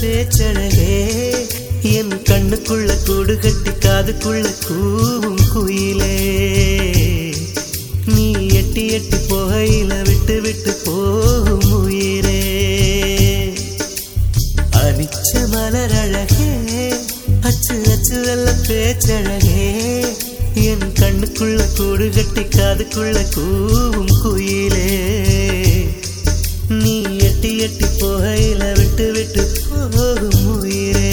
பேச்சழகே என் கண்ணுக்குள்ள கூடு கட்டி காதுக்குள்ள கூவும் குயிலே நீ எட்டி எட்டி போகையில விட்டு விட்டு போகும் உயிரே அனிச்ச மலரழகே அச்சு அச்சு வெள்ள பேச்சழகே என் கண்ணுக்குள்ள கூடு கட்டி காதுக்குள்ள கூவும் குயிலே நீ எட்டி எட்டி போகையில விட்டு விட்டு போகும் உயிரே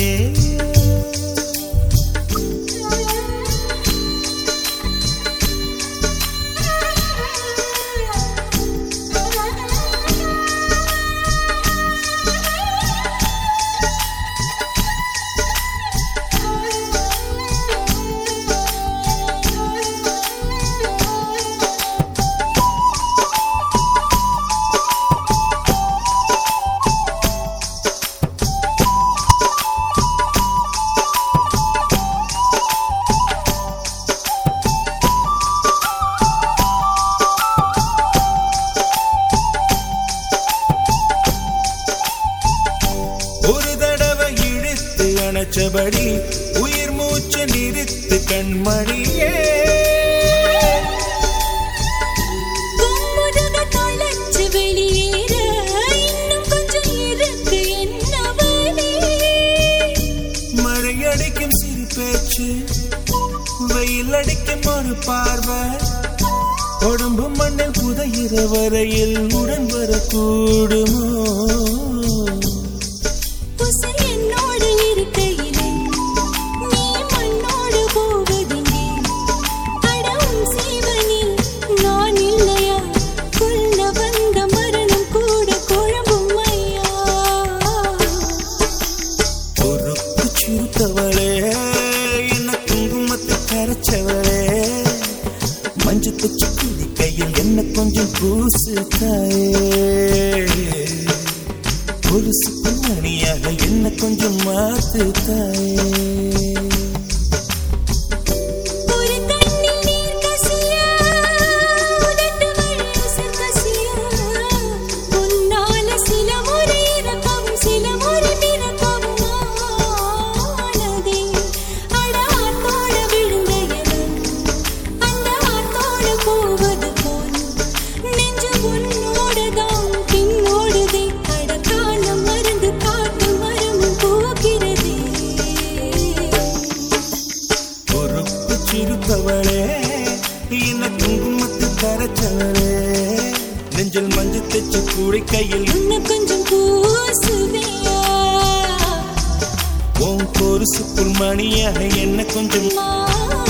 ஒரு தடவை இழுத்து அணைச்சபடி உயிர் மூச்சு நிறுத்து கண்மணியே கும்முருக தொலைச்சு வெளியேற இன்னும் கொஞ்சம் இருக்கு என்ன வழி? மழை அடிக்கும் சிறு பேச்சு வெயில் அடிக்கும் ஒரு பார்வை உடம்பு மண்ணில் புதையிற வரையில் உடன் வரக்கூடுமோ உசை என்னோடு இருக்கையிலே நீ மண்ணோடு போவதெங்கே? அட உன் சீவனில் நான் இல்லையா? கொல்ல வந்த மரணம் கூட குழம்பும் ஐயா பொறுப்பு சிறுத்தவளே என்ன குங்குமத்தை கரைச்சவளே மஞ்சள் குச்சி குடி கையில் என்ன கொஞ்சம் பூசு தாயே ஒரு சுப்பிரமணியாக என்ன கொஞ்சம் மாத்து தாயே ஒரு கண்ணில் நீர் கசியா உதட்டு வழியசர் கசியா உன்னால சில முறை இறக்கவும் சில முறை பிறக்கவும் ஆனதே அட ஆத்தோட விழுந்த எவன் அந்த ஆத்தோட போவது போல் நெஞ்சு உன்னோடதான் பின்னோடுதே அட காலம் மருந்து காட்டு மரமும் போகிறதே பொறுப்பு சிறுத்தவளே என்ன குங்குமத்தை கரைச்சவளே நெஞ்சில் மஞ்சள் தைச்சு கூடை கையில் இன்னும் கொஞ்சம் பூசுவியா உன் ஒரு சுப்புல் மணியாக என்ன கொஞ்சம் மா